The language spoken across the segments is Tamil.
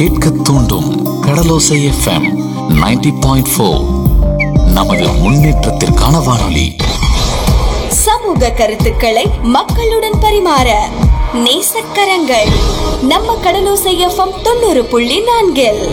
கேட்க தூண்டும் கடலோசை எஃப்எம் 90.4 பாயிண்ட் ஃபோர் நமது முன்னேற்றத்திற்கான வானொலி சமூக கருத்துக்களை மக்களுடன் பரிமாற நேசக்கரங்கள் நம்ம கடலோசை எஃப்எம் தொண்ணூறு புள்ளி நான்கில்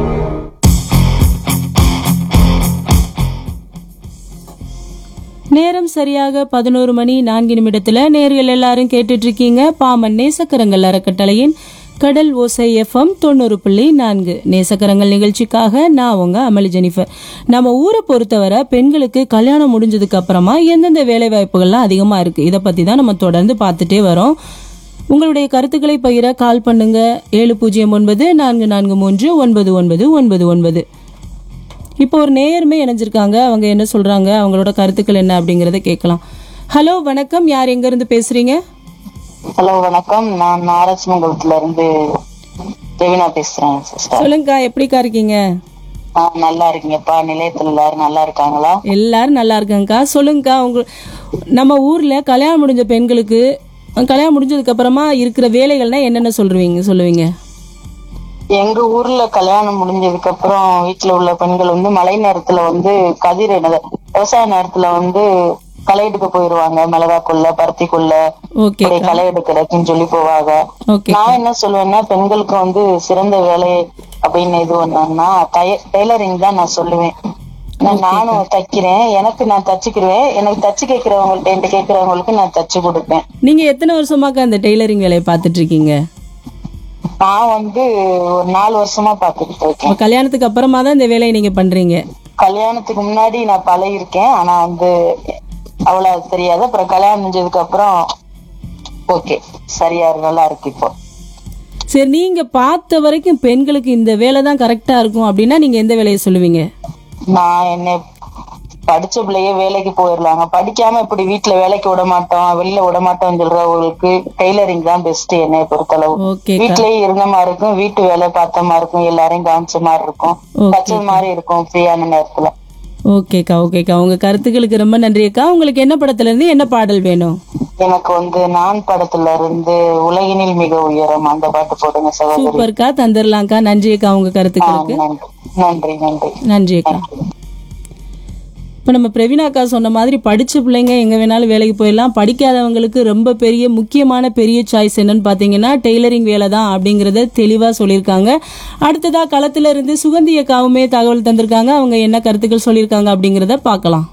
நேரம் சரியாக பதினோரு மணி நான்கு நிமிடத்துல நேர்கள் எல்லாரும் கேட்டுட்டு இருக்கீங்க பாமன் நேசக்கரங்கள் அறக்கட்டளையின் கடல் ஓசை எஃப்எம் தொண்ணூறு புள்ளி நான்கு நேசக்கரங்கள் நிகழ்ச்சிக்காக நான் உங்க அமளி ஜெனிஃபர் நம்ம ஊரை பொறுத்தவரை பெண்களுக்கு கல்யாணம் முடிஞ்சதுக்கு அப்புறமா எந்தெந்த வேலை வாய்ப்புகள்லாம் அதிகமா இருக்கு இதை பத்தி தான் நம்ம தொடர்ந்து பார்த்துட்டே வரோம் உங்களுடைய கருத்துக்களை பகிர கால் பண்ணுங்க ஏழு பூஜ்ஜியம் ஒன்பது நான்கு நான்கு மூன்று ஒன்பது ஒன்பது ஒன்பது ஒன்பது இப்போ ஒரு நேயருமே இணைஞ்சிருக்காங்க அவங்க என்ன சொல்றாங்க அவங்களோட கருத்துக்கள் என்ன அப்படிங்கறத கேட்கலாம் ஹலோ வணக்கம் யார் எங்க இருந்து பேசுறீங்க ஹலோ வணக்கம் நான் நாராஜ்மங்கலத்துல இருந்து ரெவினா பேசுறேன் சிஸ்டர் சொல்லுங்கக்கா எப்படிக்கா இருக்கீங்க ஆ நல்லா இருக்கீங்கப்பா நிலையத்துல எல்லாரும் நல்லா இருக்காங்களா எல்லாரும் நல்லா இருக்காங்கக்கா சொல்லுங்கக்கா உங்க நம்ம ஊர்ல கல்யாணம் முடிஞ்ச பெண்களுக்கு கல்யாணம் முடிஞ்சதுக்கு அப்புறமா இருக்கிற வேலைகள்னா என்னென்ன சொல்றீங்க சொல்லுவீங்க எங்க ஊர்ல கல்யாணம் முடிஞ்சதுக்கு அப்புறம் வீட்டுல உள்ள பெண்கள் வந்து மழை நேரத்துல வந்து கதிர் என்னது விவசாய நேரத்துல வந்து களை எடுக்க போயிருவாங்க மிளகாக்குள்ள பருத்திக்குள்ள ஓகே இப்படி களை எடுக்கிறதுக்குன்னு சொல்லி போவாங்க ஓகே நான் என்ன சொல்லுவேன்னா பெண்களுக்கு வந்து சிறந்த வேலை அப்படின்னு இது ஒண்ணுன்னா டெய்லரிங் தான் நான் சொல்லுவேன் நான் நானும் தைக்கிறேன் எனக்கு நான் தச்சுக்கிருவேன் எனக்கு தச்சு கேட்கிறவங்கள்ட்ட என்கிட்ட கேட்கிறவங்களுக்கு நான் தச்சு கொடுப்பேன் நீங்க எத்தனை வருஷமாக்கா அந்த டெய்லரிங் வேலையை பார்த்துட்டு இருக்கீங்க நான் வந்து ஒரு நாலு வருஷமா பாத்துக்கிட்டு இருக்கேன் அப்ப கல்யாணத்துக்கு அப்புறமா தான் இந்த வேலையை நீங்க பண்றீங்க கல்யாணத்துக்கு முன்னாடி நான் பழகிருக்கேன் ஆனா வந்து அவ்வளவு அது தெரியாது அப்புறம் கல்யாணம் முடிஞ்சதுக்கு அப்புறம் ஓகே சரியா இருக்கு, நல்லா இருக்கு இப்போ சரி நீங்க பார்த்த வரைக்கும் பெண்களுக்கு இந்த வேலை தான் கரெக்டா இருக்கும் அப்படின்னா நீங்க எந்த வேலையை சொல்லுவீங்க நான் என்ன படிச்ச பிள்ளையே வேலைக்கு போயிடலாங்க படிக்காம இப்படி வீட்டுல வேலைக்கு விட மாட்டோம் வெளியில விட மாட்டோம்னு சொல்றவங்களுக்கு டெய்லரிங் தான் பெஸ்ட் என்னைய பொறுத்தளவு ஓகேக்கா வீட்லயே இருந்த மாதிரி இருக்கும் வீட்டு வேலை பார்த்த மாதிரி இருக்கும் எல்லாரையும் கவனிச்ச மாதிரி இருக்கும் Okay. தச்ச மாதிரி இருக்கும் ஃப்ரீயான நேரத்துல ஓகேக்கா ஓகேக்கா உங்க கருத்துக்களுக்கு ரொம்ப நன்றி அக்கா உங்களுக்கு என்ன படத்துல இருந்து என்ன பாடல் வேணும் எனக்கு வந்து நான் படத்துல இருந்து உலகினில் மிக உயரம் அந்த பாட்டு போடுங்க சகோதரி சூப்பர்க்கா தந்துடலாம்க்கா நன்றி அக்கா உங்க ஆ, கருத்துக்களுக்கு நன்றி நன்றி நன்றி நன்றி அக்கா இப்போ நம்ம பிரவீனா அக்கா சொன்ன மாதிரி படிச்ச பிள்ளைங்க எங்க வேணாலும் வேலைக்கு போயிடலாம் படிக்காதவங்களுக்கு ரொம்ப பெரிய முக்கியமான பெரிய சாய்ஸ் என்னன்னு பாத்தீங்கன்னா டெய்லரிங் வேலை தான் அப்படிங்கறத தெளிவா சொல்லியிருக்காங்க அடுத்ததா களத்துல இருந்து சுகந்தி அக்காவுமே தகவல் தந்திருக்காங்க அவங்க என்ன கருத்துக்கள் சொல்லியிருக்காங்க அப்படிங்கறத பார்க்கலாம்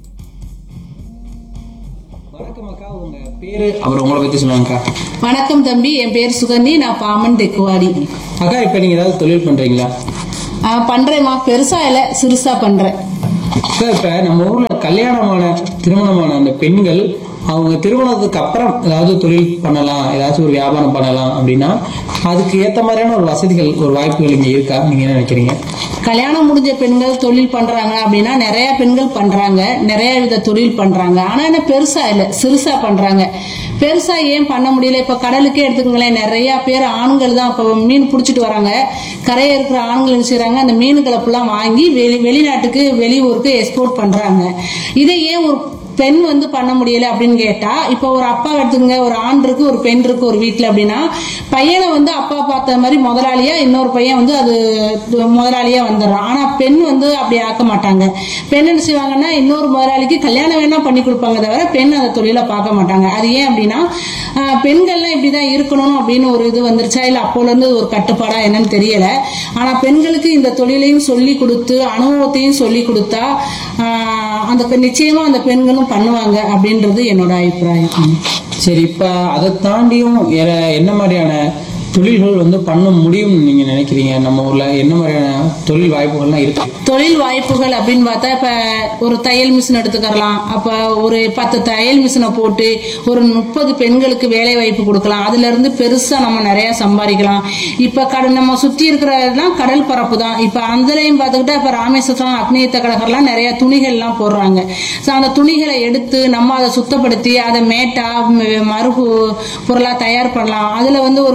பேரு அவர் உங்களை பத்தி சொல்லுவாங்கக்கா வணக்கம் தம்பி என் பேர் சுகந்தி நான் பாமன் தெக்குவாடி அக்கா இப்ப நீங்க ஏதாவது தொழில் பண்றீங்களா ஆ, பண்றேம்மா பெருசா இல்ல சிறுசா பண்றேன் அக்கா இப்ப நம்ம ஊர்ல கல்யாணமான திருமணமான அந்த பெண்கள் அவங்க திருமணத்துக்கு அப்புறம் ஏதாவது தொழில் பண்ணலாம் ஏதாச்சும் ஒரு வியாபாரம் பண்ணலாம் அப்படின்னா அதுக்கு ஏத்த மாதிரியான ஒரு வசதிகள் ஒரு வாய்ப்புகள் இங்க இருக்கா நீங்க என்ன நினைக்கிறீங்க கல்யாணம் முடிஞ்ச பெண்கள் தொழில் பண்றாங்க அப்படின்னா நிறைய பெண்கள் பண்றாங்க நிறைய வித தொழில் பண்றாங்க ஆனா என்ன பெருசா இல்ல சிறுசா பண்றாங்க பெருசா ஏன் பண்ண முடியல இப்ப கடலுக்கே எடுத்துக்கங்களேன் நிறைய பேர் ஆண்கள் தான் இப்ப மீன் பிடிச்சிட்டு வராங்க கரையை இருக்கிற ஆண்கள் என்ன செய்றாங்க அந்த மீன்களை ஃபுல்லா வாங்கி வெளி வெளிநாட்டுக்கு வெளியூருக்கு எக்ஸ்போர்ட் பண்றாங்க இதை ஏன் ஒரு பெண் வந்து பண்ண முடியல அப்படின்னு கேட்டா இப்போ ஒரு அப்பா எடுத்துங்க ஒரு ஆண் இருக்கு ஒரு பெண் இருக்கு ஒரு வீட்ல அப்படின்னா பையனை வந்து அப்பா பார்த்த மாதிரி முதலாளியா இன்னொரு பையன் வந்து அது முதலாளியா வந்துடுறான் ஆனா பெண் வந்து அப்படி ஆக்க மாட்டாங்க பெண் என்ன செய்வாங்கன்னா இன்னொரு முதலாளிக்கு கல்யாணம் வேணா பண்ணி கொடுப்பாங்க தவிர பெண் அந்த தொழிலை பார்க்க மாட்டாங்க அது ஏன் அப்படின்னா ஆஹ், பெண்கள்லாம் இப்படிதான் இருக்கணும் அப்படின்னு ஒரு இது வந்துருச்சா இல்ல அப்போல இருந்து ஒரு கட்டுப்பாடா என்னன்னு தெரியல ஆனா பெண்களுக்கு இந்த தொழிலையும் சொல்லி கொடுத்து அனுபவத்தையும் சொல்லி கொடுத்தா ஆஹ், அந்த பெண் நிச்சயமா அந்த பெண்களும் பண்ணுவாங்க அப்படின்றது என்னோட அபிப்பிராயம் சரி இப்ப அதை தாண்டியும் வேற என்ன மாதிரியான தொழில்கள் வந்து பண்ண முடியும்னு நீங்க நினைக்கிறீங்க நம்ம ஊர்ல என்ன மாதிரியான தொழில் வாய்ப்புகள்லாம் இருக்கு தொழில் வாய்ப்புகள் அப்படின்னு பார்த்தா இப்ப ஒரு தையல் மிஷின் எடுத்துக்கலாம் அப்ப ஒரு பத்து தையல் மிஷினை போட்டு ஒரு முப்பது பெண்களுக்கு வேலை வாய்ப்பு கொடுக்கலாம் அதுல இருந்து பெருசா நம்ம நிறைய சம்பாதிக்கலாம் இப்ப கடல் நம்ம சுத்தி இருக்கிறதெல்லாம் கடல் பரப்பு தான் இப்ப அதுலயும் பார்த்துக்கிட்டா இப்ப ராமேஸ்வரம் அக்னியத்த கடற்கரெல்லாம் நிறைய துணிகள் எல்லாம் போடுறாங்க ஸோ அந்த துணிகளை எடுத்து நம்ம அதை சுத்தப்படுத்தி அதை மேட்டா ம- மறு பொருளா தயார் பண்ணலாம் அதுல வந்து ஒரு பத்து பெண்கள்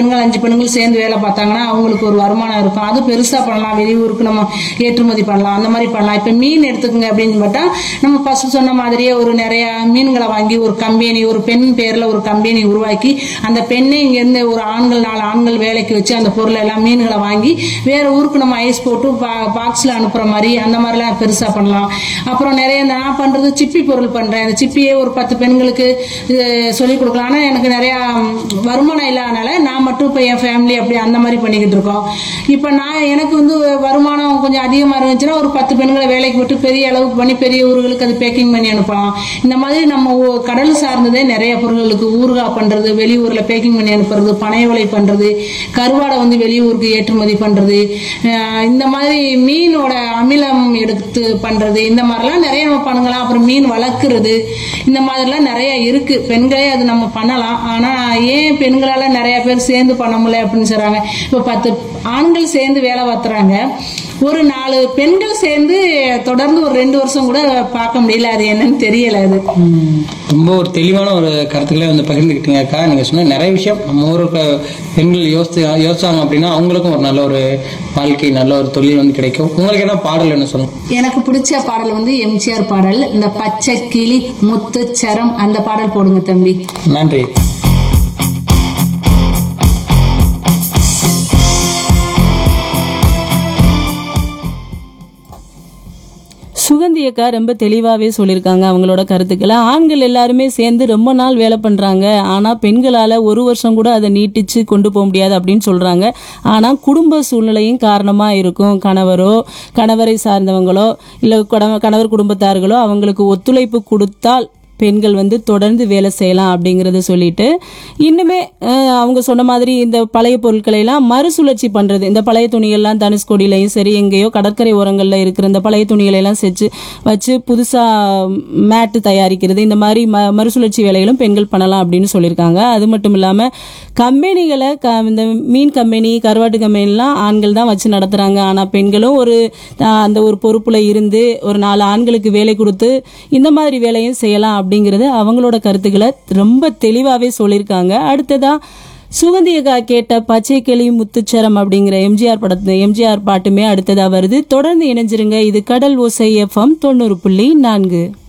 பெண்கள் அஞ்சு பெண்கள் சேர்ந்து வேலை பார்த்தாங்கன்னா அவங்களுக்கு ஒரு வருமானம் இருக்கும் அது பெருசா பண்ணலாம் வெளியூருக்கு நம்ம ஏற்றுமதி பண்ணலாம் அந்த மாதிரி பண்ணலாம் இப்ப மீன் எடுத்துக்கோங்க அப்படின்னு பார்த்தா நம்ம பசு சொன்ன மாதிரியே ஒரு நிறைய மீன்களை வாங்கி ஒரு கம்பெனி ஒரு பெண் பேர்ல ஒரு கம்பெனி உருவாக்கி அந்த பெண்ணை இங்க இருந்து ஒரு ஆண்கள் நாலு ஆண்கள் வேலைக்கு வச்சு அந்த பொருளை எல்லாம் மீன்களை வாங்கி வேற ஊருக்கு நம்ம ஐஸ் போட்டு பாக்ஸ்ல அனுப்புற மாதிரி அந்த மாதிரிலாம் பெருசா பண்ணலாம் அப்புறம் நிறைய இந்த நான் பண்றது சிப்பி பொருள் பண்றேன் இந்த சிப்பியே ஒரு பத்து பெண்களுக்கு சொல்லிக் கொடுக்கலாம் ஆனா எனக்கு நிறைய ம், வருமானம் இல்லாதனால நான் மட்டும் இப்ப என் ஃபேமிலி அப்படி அந்த மாதிரி பண்ணிக்கிட்டு இருக்கோம் இப்ப நான் எனக்கு வந்து வருமானம் கொஞ்சம் அதிகமா இருந்துச்சுன்னா ஒரு பத்து பெண்களை வேலைக்கு விட்டு பெரிய அளவுக்கு பண்ணி பெரிய ஊர்களுக்கு அது பேக்கிங் பண்ணி அனுப்பலாம் இந்த மாதிரி நம்ம ஊ- கடல் சார்ந்ததே நிறைய பொருள்களுக்கு ஊறுகாய் பண்றது வெளியூர்ல பேக்கிங் பண்ணி அனுப்புறது பனை ஓலை பண்றது கருவாடை வந்து வெளியூருக்கு ஏற்றுமதி பண்றது அஹ் இந்த மாதிரி மீனோட அமிலம் எடுத்து பண்றது இந்த மாதிரிலாம் நிறைய நம்ம பண்ணலாம் அப்புறம் மீன் வளர்க்குறது இந்த மாதிரிலாம் நிறைய இருக்கு பெண்களே அது நம்ம பண்ணலாம் ஆனா ஏன் பெண்களால நிறைய பேர் சேர்ந்து பண்ண முடியல அப்படின்னு சொல்றாங்க இப்ப பத்து ஆண்கள் சேர்ந்து வேலை பார்த்துறாங்க ஒரு நாலு பெண்கள் சேர்ந்து தொடர்ந்து ஒரு ரெண்டு வருஷம் கூட பார்க்க முடியல அது என்னன்னு தெரியல அது ம், ரொம்ப ஒரு தெளிவான ஒரு கருத்துக்களே வந்து பகிர்ந்துக்கிட்டீங்க அக்கா நீங்க சொன்ன நிறைய விஷயம் நம்ம ஊருக்கு பெண்கள் யோசிச்சு யோசிச்சாங்க அப்படின்னா அவங்களுக்கும் ஒரு நல்ல ஒரு வாழ்க்கை நல்ல ஒரு தொழில் வந்து கிடைக்கும் உங்களுக்கு என்ன பாடல் என்ன சொல்லுங்க எனக்கு பிடிச்ச பாடல் வந்து எம்ஜிஆர் பாடல் இந்த பச்சை கிளி முத்து சரம் அந்த பாடல் போடுங்க தம்பி நன்றி சுகந்தி அக்கா ரொம்ப தெளிவாகவே சொல்லியிருக்காங்க அவங்களோட கருத்துக்களை ஆண்கள் எல்லாருமே சேர்ந்து ரொம்ப நாள் வேலை பண்ணுறாங்க ஆனால் பெண்களால் ஒரு வருஷம் கூட அதை நீட்டிச்சு கொண்டு போக முடியாது அப்படின்னு சொல்கிறாங்க ஆனால் குடும்ப சூழ்நிலையும் காரணமாக இருக்கும் கணவரோ கணவரை சார்ந்தவங்களோ இல்லை கணவர் குடும்பத்தார்களோ அவங்களுக்கு ஒத்துழைப்பு கொடுத்தால் பெண்கள் வந்து தொடர்ந்து வேலை செய்யலாம் அப்படிங்கறத சொல்லிட்டு இன்னுமே அஹ், அவங்க சொன்ன மாதிரி இந்த பழைய பொருட்களை எல்லாம் மறுசுழற்சி பண்றது இந்த பழைய துணிகள்லாம் தனுஷ்கோடியிலையும் சரி எங்கேயோ கடற்கரை ஓரங்கள்ல இருக்கிற இந்த பழைய துணிகளை எல்லாம் செஞ்சு வச்சு புதுசா மேட்டு தயாரிக்கிறது இந்த மாதிரி ம மறுசுழற்சி வேலைகளும் பெண்கள் பண்ணலாம் அப்படின்னு சொல்லியிருக்காங்க அது மட்டும் இல்லாம கம்பெனிகளை க இந்த மீன் கம்பெனி கருவாட்டு கம்பெனிலாம் ஆண்கள் தான் வச்சு நடத்துறாங்க ஆனா பெண்களும் ஒரு அஹ், அந்த ஒரு பொறுப்புல இருந்து ஒரு நாலு ஆண்களுக்கு வேலை கொடுத்து இந்த மாதிரி வேலையும் செய்யலாம் அப்படிங்கறது அவங்களோட கருத்துக்களை ரொம்ப தெளிவாவே சொல்லியிருக்காங்க அடுத்ததா சுகந்தியகா கேட்ட பச்சை கிளி முத்துச்சரம் அப்படிங்கிற எம்ஜிஆர் படத்து எம்ஜிஆர் பாட்டுமே அடுத்ததா வருது தொடர்ந்து இணைஞ்சிருங்க இது கடல் ஓசை எஃப்எம் தொண்ணூறு புள்ளி நான்கு